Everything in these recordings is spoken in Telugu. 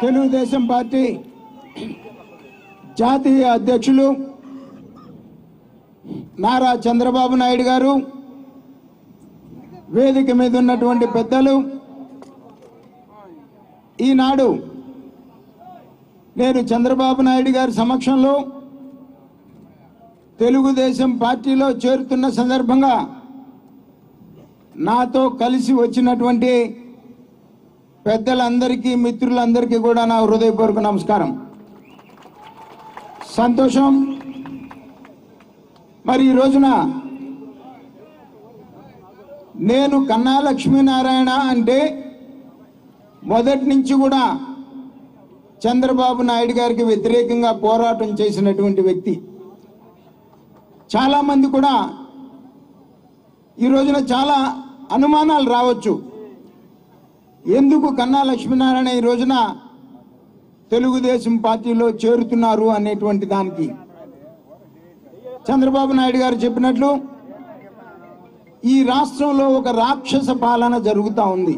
తెలుగుదేశం పార్టీ జాతీయ అధ్యక్షులు నారా చంద్రబాబు నాయుడు గారు వేదిక మీద ఉన్నటువంటి పెద్దలు ఈనాడు నేను చంద్రబాబు నాయుడు గారి సమక్షంలో తెలుగుదేశం పార్టీలో చేరుతున్న సందర్భంగా నాతో కలిసి వచ్చినటువంటి పెద్దలందరికీ మిత్రులందరికీ కూడా నా హృదయపూర్వక నమస్కారం సంతోషం మరి ఈ రోజున నేను కన్నా లక్ష్మీనారాయణ అంటే మొదటి నుంచి కూడా చంద్రబాబు నాయుడు గారికి వ్యతిరేకంగా పోరాటం చేసినటువంటి వ్యక్తి చాలామంది కూడా ఈ రోజున చాలా అనుమానాలు రావచ్చు ఎందుకు కన్నా లక్ష్మీనారాయణ ఈ రోజున తెలుగుదేశం పార్టీలో చేరుతున్నారు అనేటువంటి దానికి చంద్రబాబు నాయుడు గారు చెప్పినట్లు ఈ రాష్ట్రంలో ఒక రాక్షస పాలన జరుగుతూ ఉంది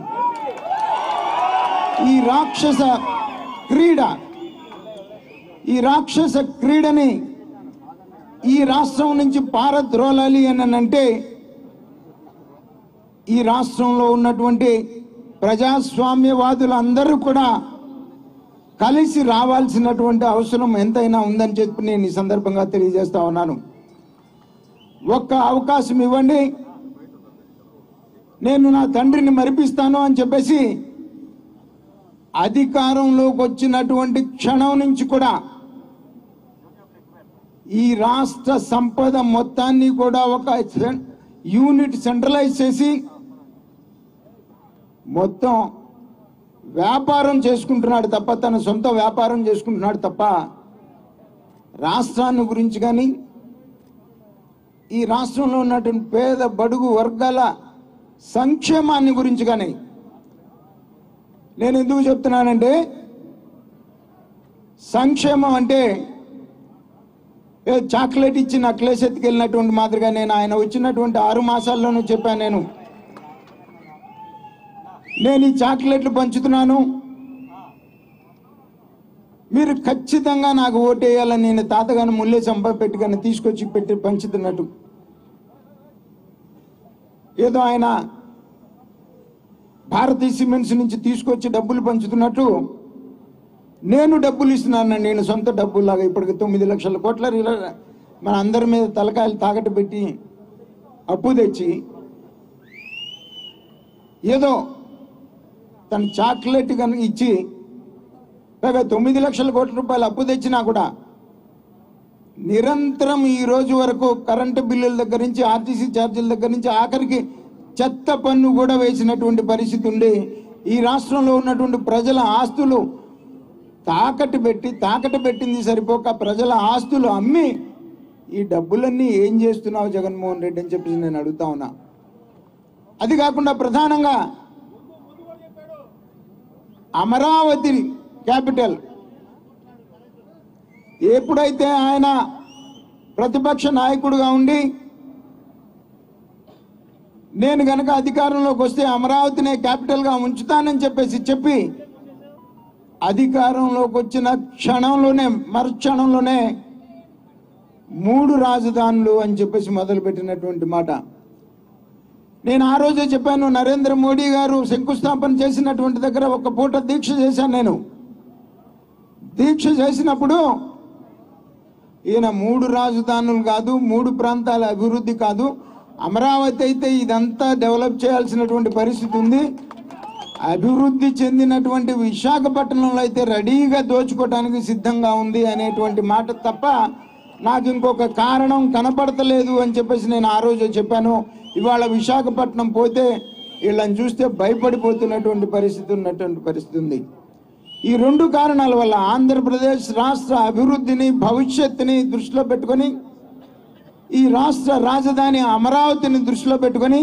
ఈ రాక్షస క్రీడ ఈ రాక్షస క్రీడని ఈ రాష్ట్రం నుంచి పారద్రోలాలి అని అంటే ఈ రాష్ట్రంలో ఉన్నటువంటి ప్రజాస్వామ్యవాదులందరూ కూడా కలిసి రావాల్సినటువంటి అవసరం ఎంతైనా ఉందని చెప్పి నేను ఈ సందర్భంగా తెలియజేస్తా ఉన్నాను ఒక్క అవకాశం ఇవ్వండి నేను నా తండ్రిని మరిపిస్తాను అని చెప్పేసి అధికారంలోకి వచ్చినటువంటి క్షణం నుంచి కూడా ఈ రాష్ట్ర సంపద మొత్తాన్ని కూడా ఒక సెం- యూనిట్ సెంట్రలైజ్ చేసి మొత్తం వ్యాపారం చేసుకుంటున్నాడు తప్ప తన సొంత వ్యాపారం చేసుకుంటున్నాడు తప్ప రాష్ట్రాన్ని గురించి కానీ ఈ రాష్ట్రంలో ఉన్నటువంటి పేద బడుగు వర్గాల సంక్షేమాన్ని గురించి కానీ నేను ఎందుకు చెప్తున్నానంటే సంక్షేమం అంటే ఏ చాక్లెట్ ఇచ్చి నక్లెస్ ఎత్తుకెళ్ళినటువంటి మాదిరిగా నేను ఆయన వచ్చినటువంటి ఆరు మాసాల్లోనూ చెప్పాను నేను నేను ఈ చాక్లెట్లు పంచుతున్నాను మీరు ఖచ్చితంగా నాకు ఓటేయాలని నేను తాతగాని ముల్లే చంప పెట్టుకొని తీసుకొచ్చి పెట్టి పంచుతున్నట్టు ఏదో ఆయన భారతీయ సిమెంట్స్ నుంచి తీసుకొచ్చి డబ్బులు పంచుతున్నట్టు నేను డబ్బులు ఇస్తున్నాను నేను సొంత డబ్బులాగా ఇప్పటికి తొమ్మిది లక్షల కోట్ల రిల- మన అందరి మీద తలకాయలు తాకట్టు పెట్టి అప్పు తెచ్చి ఏదో తన చాక్లెట్ కనుక ఇచ్చి పైగా తొమ్మిది లక్షల కోట్ల రూపాయలు అప్పు తెచ్చినా కూడా నిరంతరం ఈ రోజు వరకు కరెంటు బిల్లుల దగ్గర నుంచి ఆర్టీసీ ఛార్జీల దగ్గర నుంచి ఆఖరికి చెత్త పన్ను కూడా వేసినటువంటి పరిస్థితి ఉండి ఈ రాష్ట్రంలో ఉన్నటువంటి ప్రజల ఆస్తులు తాకట్టు పెట్టి తాకట్టు పెట్టింది సరిపోక ప్రజల ఆస్తులు అమ్మి ఈ డబ్బులన్నీ ఏం చేస్తున్నావు జగన్మోహన్ రెడ్డి అని చెప్పి నేను అడుగుతా ఉన్నా అది కాకుండా ప్రధానంగా అమరావతి క్యాపిటల్ ఎప్పుడైతే ఆయన ప్రతిపక్ష నాయకుడుగా ఉండి నేను గనక అధికారంలోకి వస్తే అమరావతినే క్యాపిటల్గా ఉంచుతానని చెప్పేసి చెప్పి అధికారంలోకి వచ్చిన క్షణంలోనే మరుక్షణంలోనే మూడు రాజధానులు అని చెప్పేసి మొదలుపెట్టినటువంటి మాట నేను ఆ రోజే చెప్పాను నరేంద్ర మోడీ గారు శంకుస్థాపన చేసినటువంటి దగ్గర ఒక పూట దీక్ష చేశాను నేను దీక్ష చేసినప్పుడు ఈయన మూడు రాజధానులు కాదు మూడు ప్రాంతాల అభివృద్ధి కాదు అమరావతి అయితే ఇదంతా డెవలప్ చేయాల్సినటువంటి పరిస్థితి ఉంది అభివృద్ధి చెందినటువంటి విశాఖపట్నంలో అయితే రెడీగా దోచుకోవడానికి సిద్ధంగా ఉంది అనేటువంటి మాట తప్ప నాకు ఇంకొక కారణం కనపడతలేదు అని చెప్పేసి నేను ఆ రోజు చెప్పాను ఇవాళ విశాఖపట్నం పోతే వీళ్ళని చూస్తే భయపడిపోతున్నటువంటి పరిస్థితి ఉన్నటువంటి పరిస్థితి ఉంది ఈ రెండు కారణాల వల్ల ఆంధ్రప్రదేశ్ రాష్ట్ర అభివృద్ధిని భవిష్యత్తుని దృష్టిలో పెట్టుకొని ఈ రాష్ట్ర రాజధాని అమరావతిని దృష్టిలో పెట్టుకొని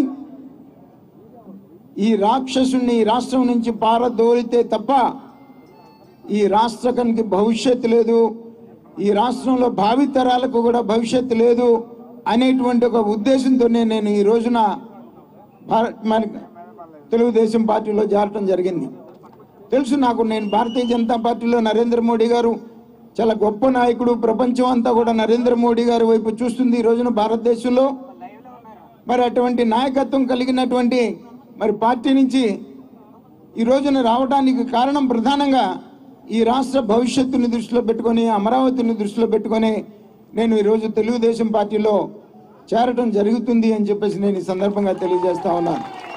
ఈ రాక్షసుని ఈ రాష్ట్రం నుంచి పారదోలితే తప్ప ఈ రాష్ట్రానికి భవిష్యత్తు లేదు ఈ రాష్ట్రంలో భావితరాలకు కూడా భవిష్యత్తు లేదు అనేటువంటి ఒక ఉద్దేశంతోనే నేను ఈ రోజున భారత్ మన తెలుగుదేశం పార్టీలో చేరటం జరిగింది తెలుసు నాకు నేను భారతీయ జనతా పార్టీలో నరేంద్ర మోడీ గారు చాలా గొప్ప నాయకుడు ప్రపంచం అంతా కూడా నరేంద్ర మోడీ గారి వైపు చూస్తుంది ఈ రోజున భారతదేశంలో మరి అటువంటి నాయకత్వం కలిగినటువంటి మరి పార్టీ నుంచి ఈ రోజున రావడానికి కారణం ప్రధానంగా ఈ రాష్ట్ర భవిష్యత్తుని దృష్టిలో పెట్టుకొని అమరావతిని దృష్టిలో పెట్టుకొని నేను ఈరోజు తెలుగుదేశం పార్టీలో చేరటం జరుగుతుంది అని చెప్పేసి నేను ఈ సందర్భంగా తెలియజేస్తా ఉన్నాను